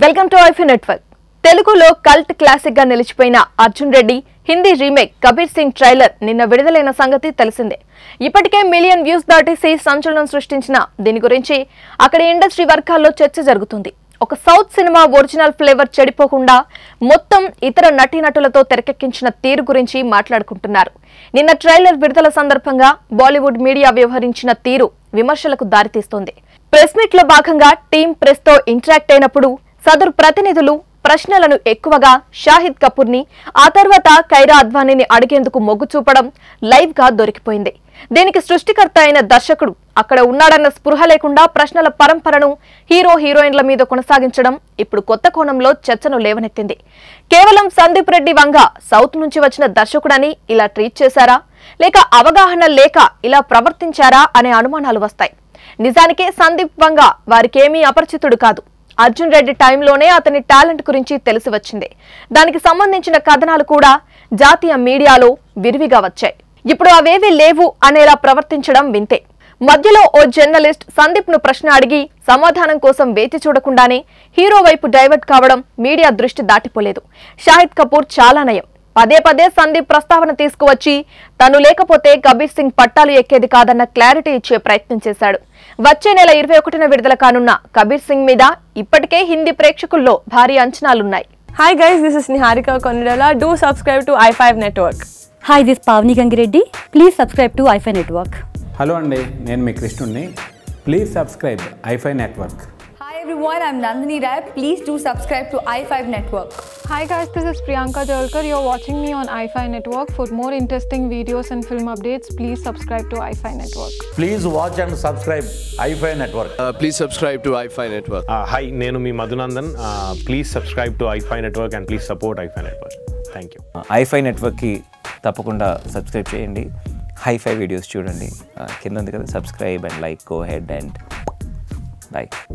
Welcome to iFi network తెలుగులో cult classic గా నిలిచిపోయిన అర్జున్ రెడ్డి హిందీ రీమేక్ కబీర్ సింగ్ ట్రైలర్ నిన్న విడుదలైన సంగతి తెలిసిందే ఇప్పటికే మిలియన్ వ్యూస్ దాటేసి సంచలనం సృష్టించిన దీని గురించి అక్కడి ఇండస్ట్రీ వర్గాల్లో చర్చ జరుగుతుంది ఒక సౌత్ సినిమా ఒరిజినల్ ఫ్లేవర్ చెడిపోకుండా మొత్తం ఇతర నటీనటులతో తెరకెక్కించిన తీరు గురించి మాట్లాడుకుంటున్నారు నిన్న ట్రైలర్ విడుదల సందర్భంగా బాలీవుడ్ మీడియా వ్యవహరించిన తీరు విమర్శలకు దారితీస్తోంది ప్రెస్ మీట్ లో భాగంగా టీం ప్రెస్ తో ఇంటరాక్ట్ అయినప్పుడు సదరు ప్రతినిధులు ప్రశ్నలను ఎక్కువగా షాహిద్ కపూర్ ని ఆ తర్వాత కైరా అద్వానీని అడిగేందుకు మొగ్గు చూపడం లైవ్ గా దొరికిపోయింది దీనికి సృష్టికర్త అయిన దర్శకుడు అక్కడ ఉన్నాడన్న స్పృహ లేకుండా ప్రశ్నల పరంపరను హీరో హీరోయిన్ల మీద కొనసాగించడం ఇప్పుడు కొత్త కోణంలో చర్చను లేవనెత్తింది కేవలం సందీప్ రెడ్డి వంగ సౌత్ నుంచి వచ్చిన దర్శకుడని ఇలా ట్రీట్ చేశారా లేక అవగాహన లేక ఇలా ప్రవర్తించారా అనే అనుమానాలు వస్తాయి నిజానికి సందీప్ వంగ వారికేమీ అపరిచితుడు కాదు అర్జున్ రెడ్డి టైంలోనే అతని టాలెంట్ గురించి తెలిసి వచ్చింది దానికి సంబంధించిన కథనాలు కూడా జాతీయ మీడియాలో విరివిగా వచ్చాయి ఇప్పుడు అవేవీ లేవు అనేలా ప్రవర్తించడం వింతే మధ్యలో ఓ జర్నలిస్ట్ సందీప్ ను ప్రశ్న అడిగి సమాధానం కోసం వేచి చూడకుండానే హీరో వైపు డైవర్ట్ కావడం మీడియా దృష్టి దాటిపోలేదు షాహిద్ కపూర్ చాలా నయం పదే పదే సందీప్ ప్రస్తావన తీసుకువచ్చి తను లేకపోతే కబీర్ సింగ్ పట్టాలు ఎక్కేది కాదన్న క్లారిటీ ఇచ్చే ప్రయత్నం చేశాడు వచ్చే నెల ఇరవై ఒకటిన విడుదల కానున్న కబీర్ సింగ్ మీద ఇప్పటికే హిందీ ప్రేక్షకుల్లో భారీ అంచనాలున్నాయి Hi guys, this is Niharika Konidala. Do subscribe to i5 Network. Hi this Pavani Gangireddy please subscribe to iFi network hello అండి నేను మీ కృష్ణుడిని please subscribe iFi network Hi everyone, I'm Nandini Rai. Please do subscribe to i5 Network. Hi guys, this is Priyanka Jalkar. You're watching me on iFi Network. For more interesting videos and film updates, please subscribe to iFi Network. Please watch and subscribe iFi Network. Uh, please subscribe to iFi Network. Hi నేను మీ Madhunandan please subscribe to iFi network and please support iFi network thank you iFi నెట్వర్క్కి తప్పకుండా subscribe చేయండి hi-fi videos చూడండి ఆ, కింద ఉంది కదా subscribe and like go head and by